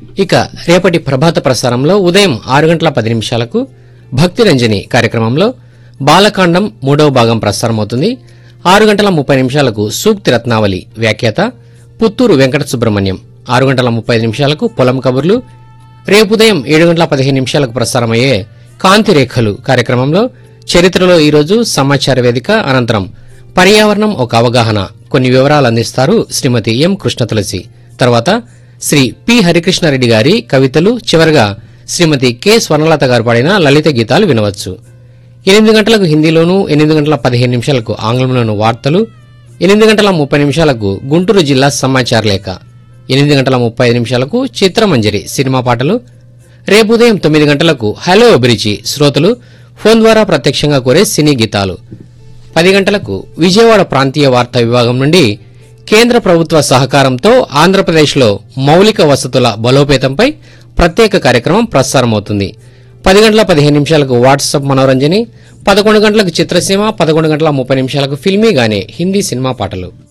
ఇక రేపటి ప్రభాత ప్రసారంలో ఉదయం ఆరు గంటల పది నిమిషాలకు భక్తి రంజని కార్యక్రమంలో బాలకాండం మూడవ భాగం ప్రసారమవుతుంది ఆరు గంటల ముప్పై నిమిషాలకు సూక్తి రత్నావళి వ్యాఖ్యాత పుత్తూరు వెంకట సుబ్రహ్మణ్యం ఆరు గంటల ముప్పై ఐదు నిమిషాలకు పొలం కబుర్లు రేపు ఉదయం ఏడు గంటల పదిహేను నిమిషాలకు ప్రసారమయ్యే కాంతి రేఖలు కార్యక్రమంలో చరిత్రలో ఈరోజు సమాచార వేదిక అనంతరం పర్యావరణం ఒక అవగాహన కొన్ని వివరాలు అందిస్తారు శ్రీమతి ఎం కృష్ణ తులసి తర్వాత శ్రీ పి హరికృష్ణారెడ్డి గారి కవితలు చివరగా శ్రీమతి కె స్వర్ణలత గారు పాడిన లలిత గీతాలు వినవచ్చు ఎనిమిది గంటలకు హిందీలోను ఎనిమిది గంటల పదిహేను నిమిషాలకు ఆంగ్లంలోను వార్తలు ఎనిమిది గంటల ముప్పై నిమిషాలకు గుంటూరు జిల్లా సమాచార లేఖ ఎనిమిది గంటల ముప్పై ఐదు నిమిషాలకు చిత్రమంజరి సినిమా పాటలు రేపు ఉదయం తొమ్మిది గంటలకు హలో అభిరుచి శ్రోతలు ఫోన్ ద్వారా ప్రత్యక్షంగా కోరే సినీ గీతాలు పది గంటలకు విజయవాడ ప్రాంతీయ వార్తా విభాగం నుండి కేంద్ర ప్రభుత్వ సహకారంతో ఆంధ్రప్రదేశ్లో మౌలిక వసతుల బలోపేతంపై ప్రత్యేక కార్యక్రమం ప్రసారమవుతుంది పది గంటల పదిహేను నిమిషాలకు వాట్సాప్ మనోరంజని పదకొండు గంటలకు చిత్రసీమ పదకొండు గంటల ముప్పై నిమిషాలకు ఫిల్మీగానే హిందీ సినిమా పాటలు